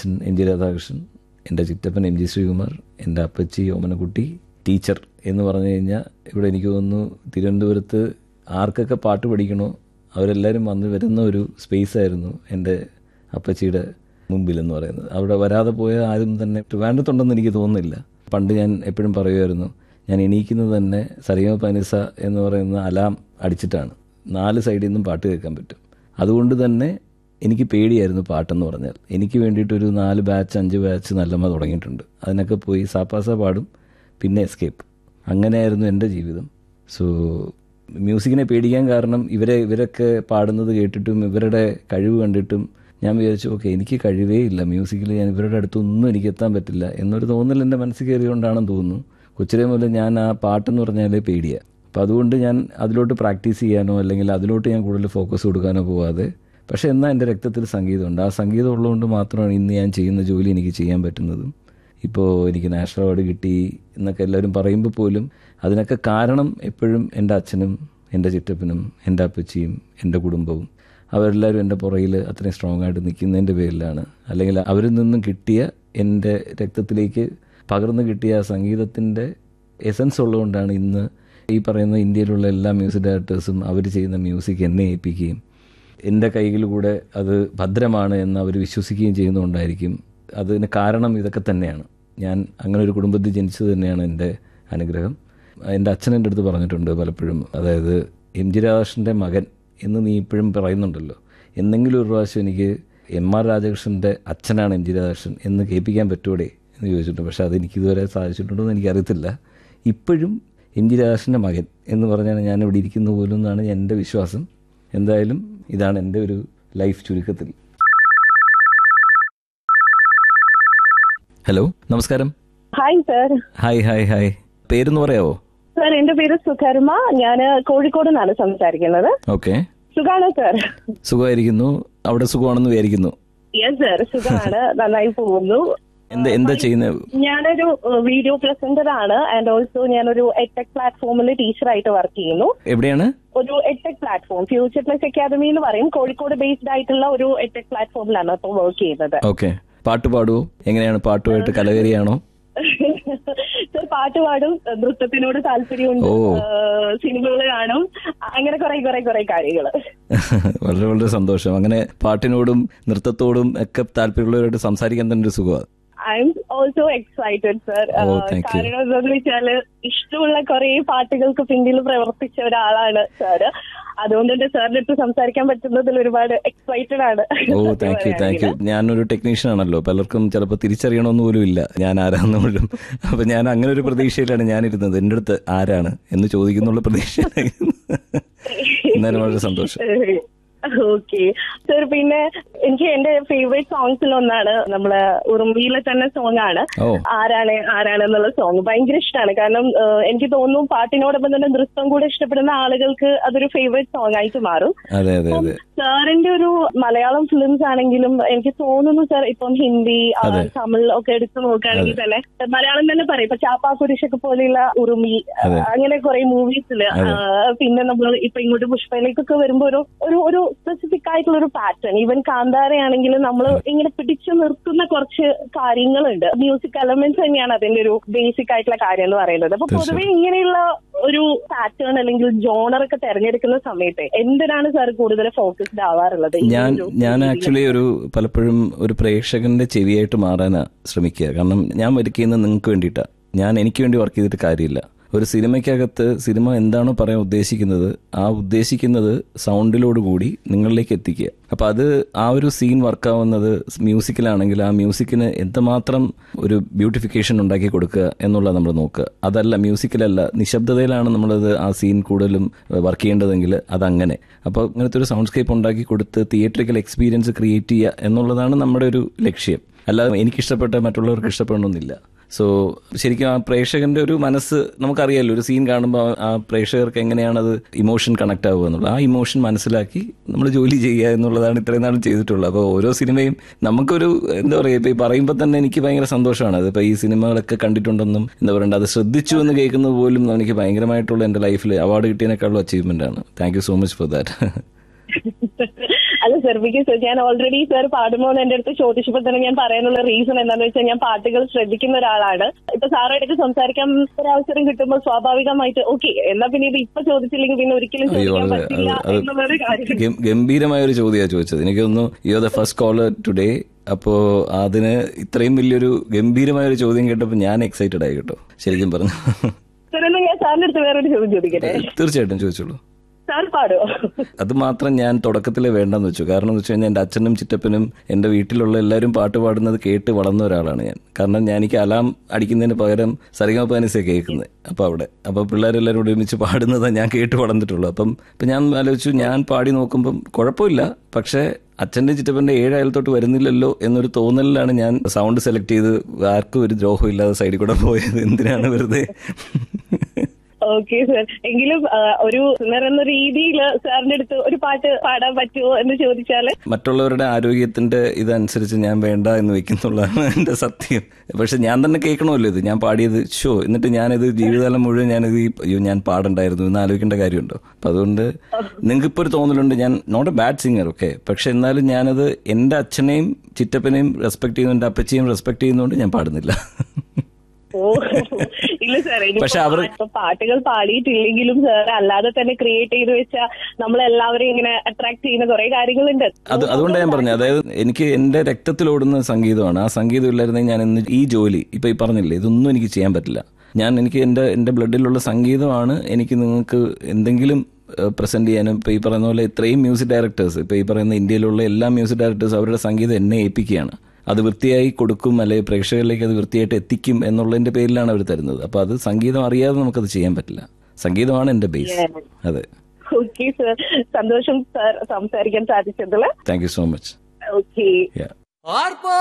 അച്ഛൻ M G Radhakrishnan എൻ്റെ ചിറ്റപ്പൻ M G Sreekumar എൻ്റെ അപ്പച്ചി ഓമനക്കുട്ടി ടീച്ചർ എന്ന് പറഞ്ഞു കഴിഞ്ഞാൽ ഇവിടെ എനിക്ക് തോന്നുന്നു തിരുവനന്തപുരത്ത് ആർക്കൊക്കെ പാട്ട് പഠിക്കണോ അവരെല്ലാവരും വന്ന് വരുന്ന ഒരു സ്പേസ് ആയിരുന്നു എൻ്റെ അപ്പച്ചിയുടെ മുമ്പിൽ എന്ന് പറയുന്നത് അവിടെ വരാതെ പോയ ആരും തന്നെ ട്രിവാൻഡ്രത്തുണ്ടെന്ന് എനിക്ക് തോന്നുന്നില്ല പണ്ട് ഞാൻ എപ്പോഴും പറയുമായിരുന്നു ഞാൻ എണീക്കുന്നത് തന്നെ സരിഗമ പനിസ എന്ന് പറയുന്ന അലാം അടിച്ചിട്ടാണ് നാല് സൈഡിൽ നിന്നും പാട്ട് കേൾക്കാൻ പറ്റും അതുകൊണ്ട് തന്നെ എനിക്ക് പേടിയായിരുന്നു പാട്ടെന്ന് പറഞ്ഞാൽ എനിക്ക് വേണ്ടിയിട്ടൊരു നാല് ബാച്ച് അഞ്ച് ബാച്ച് നല്ലമ്മ തുടങ്ങിയിട്ടുണ്ട് അതിനൊക്കെ പോയി സാപ്പാസ പാടും പിന്നെ എസ്കേപ്പ് അങ്ങനെയായിരുന്നു എൻ്റെ ജീവിതം സോ മ്യൂസിക്കിനെ പേടിക്കാൻ കാരണം ഇവരെ ഇവരൊക്കെ പാടുന്നത് കേട്ടിട്ടും ഇവരുടെ കഴിവ് കണ്ടിട്ടും ഞാൻ വിചാരിച്ചു ഓക്കെ എനിക്ക് കഴിവേ ഇല്ല മ്യൂസിക്കിൽ ഞാൻ ഇവരുടെ അടുത്തൊന്നും എനിക്ക് എത്താൻ പറ്റില്ല എന്നൊരു തോന്നൽ എൻ്റെ മനസ്സിൽ കയറിയോണ്ടാണെന്ന് തോന്നുന്നു കൊച്ചിലെ മുതൽ ഞാൻ ആ പാട്ടെന്ന് പറഞ്ഞാലേ പേടിയാണ് അപ്പോൾ അതുകൊണ്ട് ഞാൻ അതിലോട്ട് പ്രാക്ടീസ് ചെയ്യാനോ അല്ലെങ്കിൽ അതിലോട്ട് ഞാൻ കൂടുതൽ ഫോക്കസ് കൊടുക്കാനോ പോവാതെ പക്ഷേ എന്നാൽ എൻ്റെ രക്തത്തിൽ സംഗീതമുണ്ട് ആ സംഗീതം ഉള്ളതുകൊണ്ട് മാത്രമാണ് ഇന്ന് ഞാൻ ചെയ്യുന്ന ജോലി എനിക്ക് ചെയ്യാൻ പറ്റുന്നതും ഇപ്പോൾ എനിക്ക് നാഷണൽ അവാർഡ് കിട്ടി എന്നൊക്കെ എല്ലാവരും പറയുമ്പോൾ പോലും അതിനൊക്കെ കാരണം എപ്പോഴും എൻ്റെ അച്ഛനും എൻ്റെ ചിറ്റപ്പനും എൻ്റെ അപ്പച്ചിയും എൻ്റെ കുടുംബവും അവരെല്ലാവരും എൻ്റെ പുറയിൽ അത്രയും സ്ട്രോങ് ആയിട്ട് നിൽക്കുന്നതിൻ്റെ പേരിലാണ് അല്ലെങ്കിൽ അവരിൽ നിന്നും കിട്ടിയ എൻ്റെ രക്തത്തിലേക്ക് പകർന്നു കിട്ടിയ ആ സംഗീതത്തിൻ്റെ എസൻസ് ഉള്ളതുകൊണ്ടാണ് ഇന്ന് ഈ പറയുന്ന ഇന്ത്യയിലുള്ള എല്ലാ മ്യൂസിക് ഡയറക്ടേഴ്സും അവർ ചെയ്യുന്ന മ്യൂസിക് എന്നെ ഏൽപ്പിക്കുകയും എൻ്റെ കൈകളിൽ കൂടെ അത് ഭദ്രമാണ് എന്ന് അവർ വിശ്വസിക്കുകയും ചെയ്യുന്നതുകൊണ്ടായിരിക്കും അതിന് കാരണം ഇതൊക്കെ തന്നെയാണ് ഞാൻ അങ്ങനെ ഒരു കുടുംബത്തിൽ ജനിച്ചത് തന്നെയാണ് എൻ്റെ അനുഗ്രഹം എൻ്റെ അച്ഛൻ എൻ്റെ അടുത്ത് പറഞ്ഞിട്ടുണ്ട് പലപ്പോഴും അതായത് എം ജി രാധാകൃഷ്ണൻ്റെ മകൻ എന്ന് നീ ഇപ്പോഴും പറയുന്നുണ്ടല്ലോ എന്തെങ്കിലും ഒരു പ്രാവശ്യം എനിക്ക് എം ആർ രാജകൃഷ്ണൻ്റെ അച്ഛനാണ് എം ജി രാധാകൃഷ്ണൻ എന്ന് കേൾപ്പിക്കാൻ പറ്റൂടെ എന്ന് ചോദിച്ചിട്ടുണ്ട് പക്ഷേ അത് എനിക്കിതുവരെ സാധിച്ചിട്ടുണ്ടോ എന്ന് എനിക്കറിയത്തില്ല ഇപ്പോഴും എം ജി രാധാകൃഷ്ണൻ്റെ മകൻ എന്ന് പറഞ്ഞാൽ ഞാൻ ഇവിടെ ഇരിക്കുന്ന പോലും എന്നാണ് എൻ്റെ വിശ്വാസം എന്തായാലും ഇതാണ് എൻ്റെ ഒരു ലൈഫ് ചുരുക്കത്തിൽ ഹലോ നമസ്കാരം hi sir hi hi hi പേരെന്ന് പറയാവോ സർ എന്റെ പേര് സുധർമ്മ ഞാൻ കോഴിക്കോട് നിന്നാണ് സംസാരിക്കുന്നത് ഓക്കെ സുഖാണോ സർ സുഖമായിരിക്കുന്നു അവിടെ സുഖമാണെന്ന് വിചാരിക്കുന്നു യെസ് സർ സുഖമാണ് നന്നായി പോകുന്നു എന്താ എന്താ ചെയ്യുന്നത് ഞാനൊരു വീഡിയോ പ്രസന്റർ ആണ് ആൻഡ് ഓൾസോ ഞാനൊരു എടെക് പ്ലാറ്റ്ഫോമിൽ ടീച്ചറായിട്ട് വർക്ക് ചെയ്യുന്നു എവിടെയാണ് ഒരു edtech platform Future Plus Academy എന്ന് പറയും കോഴിക്കോട് ബേസ്ഡ് ആയിട്ടുള്ള ഒരു എടെക് പ്ലാറ്റ്ഫോമിലാണ് ഇപ്പോൾ വർക്ക് ചെയ്യുന്നത് ഓക്കെ പാട്ട് പാടുവോ എങ്ങനെയാണ് പാട്ടുമായിട്ട് കലകരിയാണോ സർ പാട്ട് പാടും നൃത്തത്തിനോട് താല്പര്യമുണ്ട് ഓ. സിനിമകൾ കാണും അങ്ങനെ കുറെ കുറെ കുറെ കാര്യങ്ങള് വളരെ വളരെ സന്തോഷം അങ്ങനെ പാട്ടിനോടും നൃത്തത്തോടും ഒക്കെ താല്പര്യമുള്ളവരായിട്ട് സംസാരിക്കാൻ തന്നെ ഒരു സുഖമാണ് I'm also excited sir Oh, thank you. കാരണം എന്താന്ന് വെച്ചാല് ഇഷ്ടമുള്ള കുറെ പാട്ടുകൾക്ക് പിന്നിൽ പ്രവർത്തിച്ച ഒരാളാണ് സാറ് അതുകൊണ്ട് തന്നെ സാറിന്റെ അടുത്ത് സംസാരിക്കാൻ പറ്റുന്നതിൽ ഒരുപാട് എക്സൈറ്റഡ് ആണ് oh thank you thank you ഞാനൊരു ടെക്നീഷ്യൻ ആണല്ലോ പലർക്കും ചിലപ്പോൾ തിരിച്ചറിയണമെന്ന് പോലും ഇല്ല ഞാൻ ആരാന്ന് പോലും അപ്പൊ ഞാൻ അങ്ങനെ ഒരു പ്രതീക്ഷയിലാണ് ഞാനിരുന്നത് എൻ്റെ അടുത്ത് ആരാണ് എന്ന് ചോദിക്കുന്നുള്ള പ്രതീക്ഷയിലായിരുന്നു എന്നാലും വളരെ സന്തോഷം ഓക്കെ സർ പിന്നെ എനിക്ക് എന്റെ ഫേവറേറ്റ് സോങ്സിൽ ഒന്നാണ് നമ്മളെ ഉറുമ്പിയിലെ തന്നെ സോങ് ആണ് ഓ ആരാണ് ആരാണ് എന്നുള്ള സോങ് ഭയങ്കര ഇഷ്ടമാണ് കാരണം ഏഹ്, എനിക്ക് തോന്നുന്നു പാട്ടിനോടൊപ്പം തന്നെ നൃത്തം കൂടെ ഇഷ്ടപ്പെടുന്ന ആളുകൾക്ക് അതൊരു ഫേവറേറ്റ് സോങ് ആയിട്ട് മാറും അതെ അതെ അതെ സാറിന്റെ ഒരു മലയാളം ഫിലിംസ് ആണെങ്കിലും എനിക്ക് തോന്നുന്നു സാർ ഇപ്പം ഹിന്ദി ആ, അതെ. തമിഴ് ഒക്കെ എടുത്തു നോക്കുകയാണെങ്കിൽ തന്നെ മലയാളം തന്നെ പറയും ഇപ്പൊ ചാപ്പാ കുരിശൊക്കെ പോലെയുള്ള ഉറുമി അതെ. അങ്ങനെ കുറെ മൂവീസില് അതെ. പിന്നെ നമ്മൾ ഇപ്പൊ ഇങ്ങോട്ട് പുഷ്പയിലേക്കൊക്കെ വരുമ്പോ ഒരു ഒരു ഒരു സ്പെസിഫിക് ആയിട്ടുള്ള ഒരു പാറ്റേൺ ഈവൻ കാന്താരയാണെങ്കിലും നമ്മൾ ഇങ്ങനെ പിടിച്ചു നിർത്തുന്ന കുറച്ച് കാര്യങ്ങളുണ്ട് മ്യൂസിക് എലമെന്റ്സ് തന്നെയാണ് അതിന്റെ ഒരു ബേസിക് ആയിട്ടുള്ള കാര്യം എന്ന് പറയുന്നത് അപ്പൊ പൊതുവെ ഇങ്ങനെയുള്ള ഒരു പാറ്റേൺ അല്ലെങ്കിൽ ജോണർ ഒക്കെ തെരഞ്ഞെടുക്കുന്ന സമയത്ത് എന്തിനാണ് സാർ കൂടുതൽ ഫോക്കസ്ഡ് ആവാറുള്ളത് ഈ ഞാൻ ഒരു ഞാൻ ആക്ച്വലി ഒരു പലപ്പോഴും ഒരു പ്രേക്ഷകന്റെ ചെവിയായിട്ട് മാറാനാ ശ്രമിക്കുക കാരണം ഞാൻ വർക്ക് ചെയ്യുന്നത് നിങ്ങൾക്ക് വേണ്ടിയിട്ടാണ് ഞാൻ എനിക്ക് വേണ്ടി വർക്ക് ചെയ്തിട്ട് കാര്യമില്ല ഒരു സിനിമയ്ക്കകത്ത് സിനിമ എന്താണോ പറയാൻ ഉദ്ദേശിക്കുന്നത് ആ ഉദ്ദേശിക്കുന്നത് സൗണ്ടിലോട് കൂടി നിങ്ങളിലേക്ക് എത്തിക്കുക അപ്പൊ അത് ആ ഒരു സീൻ വർക്കാവുന്നത് മ്യൂസിക്കിലാണെങ്കിൽ ആ മ്യൂസിക്കിന് എന്തുമാത്രം ഒരു ബ്യൂട്ടിഫിക്കേഷൻ ഉണ്ടാക്കി കൊടുക്കുക എന്നുള്ളത് നമ്മൾ നോക്കുക അതല്ല മ്യൂസിക്കിലല്ല നിശബ്ദതയിലാണ് നമ്മളത് ആ സീൻ കൂടുതലും വർക്ക് ചെയ്യേണ്ടതെങ്കിൽ അതങ്ങനെ അപ്പോൾ ഇങ്ങനത്തെ ഒരു സൗണ്ട്സ്കേപ്പ് ഉണ്ടാക്കി കൊടുത്ത് തിയേറ്ററിക്കൽ എക്സ്പീരിയൻസ് ക്രിയേറ്റ് ചെയ്യുക എന്നുള്ളതാണ് നമ്മുടെ ഒരു ലക്ഷ്യം അല്ലാതെ എനിക്കിഷ്ടപ്പെട്ട മറ്റുള്ളവർക്ക് ഇഷ്ടപ്പെടണമെന്നില്ല സോ ശരിക്കും ആ പ്രേക്ഷകന്റെ ഒരു മനസ്സ് നമുക്കറിയാലോ ഒരു സീൻ കാണുമ്പോൾ ആ പ്രേക്ഷകർക്ക് എങ്ങനെയാണ് അത് ഇമോഷൻ കണക്ട് ആവുക എന്നുള്ളത് ആ ഇമോഷൻ മനസ്സിലാക്കി നമ്മൾ ജോലി ചെയ്യുക എന്നുള്ളതാണ് ഇത്രയും നാളും ചെയ്തിട്ടുള്ളത് അപ്പോൾ ഓരോ സിനിമയും നമുക്കൊരു എന്താ പറയുക ഇപ്പൊ ഈ പറയുമ്പോൾ തന്നെ എനിക്ക് ഭയങ്കര സന്തോഷമാണ് അതിപ്പോൾ ഈ സിനിമകളൊക്കെ കണ്ടിട്ടുണ്ടെന്നും എന്താ പറയണ്ട അത് ശ്രദ്ധിച്ചു എന്ന് കേൾക്കുന്നത് പോലും എനിക്ക് ഭയങ്കരമായിട്ടുള്ള എൻ്റെ ലൈഫിൽ അവാർഡ് കിട്ടിയതിനേക്കാളും അച്ചീവ്മെന്റ് ആണ് thank you so much for that അല്ല സർ ബിക്കോസ് ഞാൻ ഓൾറെഡി സർ പാടുമോ എന്ന് എന്റെ അടുത്ത് ചോദിച്ചപ്പോൾ തന്നെ ഞാൻ പറയാനുള്ള റീസൺ എന്താണെന്ന് വെച്ചാൽ ഞാൻ പാട്ടുകൾ ശ്രദ്ധിക്കുന്ന ഒരാളാണ് ഇപ്പൊ സാറായിട്ട് സംസാരിക്കാൻ ഒരു അവസരം കിട്ടുമ്പോൾ സ്വാഭാവികമായിട്ട് ഓക്കെ എന്നാ പിന്നെ ഇത് ഇപ്പൊ ചോദിച്ചില്ലെങ്കിൽ പിന്നെ ഒരിക്കലും അയ്യോ ചോദിക്കാൻ അത് പറ്റില്ല അത് എന്നുള്ളൊരു കാര്യം ഗം- ഗംഭീരമായ ഒരു ചോദ്യമാണ് ചോദിച്ചത് എനിക്ക് തോന്നുന്നു you the first caller today അപ്പോ അതിന് ഇത്രയും വലിയൊരു ഗംഭീരമായ ഒരു ചോദ്യം കേട്ടപ്പോൾ ഞാൻ എക്സൈറ്റഡ് ആയി കേട്ടോ ശരിക്കും പറഞ്ഞു സർ എന്നാ ഞാൻ സാറിന്റെ അടുത്ത് വേറൊരു ചോദ്യം ചോദിക്കട്ടെ തീർച്ചയായിട്ടും ചോദിച്ചോളൂ സാർ പാടുമോ അത് മാത്രം ഞാൻ തുടക്കത്തിലെ വേണ്ടെന്ന് വെച്ചു കാരണം എന്ന് വെച്ച് കഴിഞ്ഞാൽ എൻ്റെ അച്ഛനും ചിറ്റപ്പനും എൻ്റെ വീട്ടിലുള്ള എല്ലാവരും പാട്ട് പാടുന്നത് കേട്ട് വളർന്ന ഒരാളാണ് ഞാൻ കാരണം ഞാൻ എനിക്ക് അലാം അടിക്കുന്നതിന് പകരം സരിഗമപാനിസേ കേൾക്കുന്നത് അപ്പോൾ അവിടെ അപ്പോൾ പിള്ളേരെല്ലാവരും കൂടി ഒരുമിച്ച് പാടുന്നതാണ് ഞാൻ കേട്ട് വളർന്നിട്ടുള്ളൂ അപ്പം ഇപ്പം ഞാൻ ആലോചിച്ചു ഞാൻ പാടി നോക്കുമ്പം കുഴപ്പമില്ല പക്ഷേ അച്ഛൻ്റെ ചിറ്റപ്പൻ്റെ ഏഴ് അയലത്തോട്ട് വരുന്നില്ലല്ലോ എന്നൊരു തോന്നലിലാണ് ഞാൻ സൗണ്ട് സെലക്ട് ചെയ്ത് ആർക്കും ഒരു ദ്രോഹം ഇല്ലാതെ സൈഡിൽ കൂടെ പോയത് എന്തിനാണ് വെറുതെ ഓക്കെ സർ എങ്കിലും ആ, ഒരു സിംഗർ എന്ന രീതിയിൽ സാറിന്റെ അടുത്ത് ഒരു പാട്ട് പാടാൻ പറ്റുമോ എന്ന് ചോദിച്ചാല് മറ്റുള്ളവരുടെ ആരോഗ്യത്തിന്റെ ഇതനുസരിച്ച് ഞാൻ വേണ്ട എന്ന് വെക്കുന്നുള്ളതാണ് എന്റെ സത്യം പക്ഷെ ഞാൻ തന്നെ കേൾക്കണമല്ലോ ഇത് ഞാൻ പാടിയത് ഷോ എന്നിട്ട് ഞാനിത് ജീവിതകാലം മുഴുവൻ ഞാനിത് ഈ അയ്യോ ഞാൻ പാടണ്ടായിരുന്നു എന്ന് ആലോചിക്കേണ്ട കാര്യമുണ്ടോ അപ്പൊ അതുകൊണ്ട് നിങ്ങൾക്ക് ഇപ്പോൾ ഒരു തോന്നലുണ്ട് ഞാൻ not a bad singer okay പക്ഷെ എന്നാലും ഞാനത് എന്റെ അച്ഛനെയും ചിറ്റപ്പനെയും റെസ്പെക്ട് ചെയ്യുന്നു എന്റെ അപ്പച്ചിയും റെസ്പെക്ട് ചെയ്യുന്നതുകൊണ്ട് ഞാൻ പാടുന്നില്ല ഓ ഇല്ല സാർ പക്ഷെ അവർ- ഇപ്പൊ പാട്ടുകൾ പാടിയിട്ടില്ലെങ്കിലും സാർ അല്ലാതെ തന്നെ ക്രിയേറ്റ് ചെയ്ത് വെച്ചാൽ നമ്മളെല്ലാവരും ഇങ്ങനെ അട്രാക്ട് ചെയ്യുന്ന കുറെ കാര്യങ്ങളുണ്ട് അത് അതുകൊണ്ടാണ് ഞാൻ പറഞ്ഞത് അതായത് എനിക്ക് എന്റെ രക്തത്തിലോടുന്ന സംഗീതമാണ് ആ സംഗീതം ഇല്ലായിരുന്നെങ്കിൽ ഞാൻ ഇന്ന് ഈ ജോലി ഇപ്പൊ ഈ പറഞ്ഞില്ലേ ഇതൊന്നും എനിക്ക് ചെയ്യാൻ പറ്റില്ല ഞാൻ എനിക്ക് എന്റെ എന്റെ ബ്ലഡിലുള്ള സംഗീതമാണ് എനിക്ക് നിങ്ങൾക്ക് എന്തെങ്കിലും പ്രസന്റ് ചെയ്യാനും ഇപ്പൊ ഈ പറയുന്ന പോലെ ഇത്രയും മ്യൂസിക് ഡയറക്ടേഴ്സ് ഇപ്പൊ ഈ പറയുന്ന ഇന്ത്യയിലുള്ള എല്ലാ മ്യൂസിക് ഡയറക്ടേഴ്സ് അവരുടെ സംഗീതം എന്നെ ഏൽപ്പിക്കുകയാണ് അത് വൃത്തിയായി കൊടുക്കും അല്ലെങ്കിൽ പ്രേക്ഷകരിലേക്ക് അത് വൃത്തിയായിട്ട് എത്തിക്കും എന്നുള്ളതിന്റെ പേരിലാണ് അവർ തരുന്നത് അപ്പൊ അത് സംഗീതം അറിയാതെ നമുക്കത് ചെയ്യാൻ പറ്റില്ല സംഗീതമാണ് എന്റെ ബേസ് അതെ ഓക്കെ സർ സന്തോഷം സാർ സംസാരിക്കാൻ സാധിച്ചതില് thank you so much okay yeah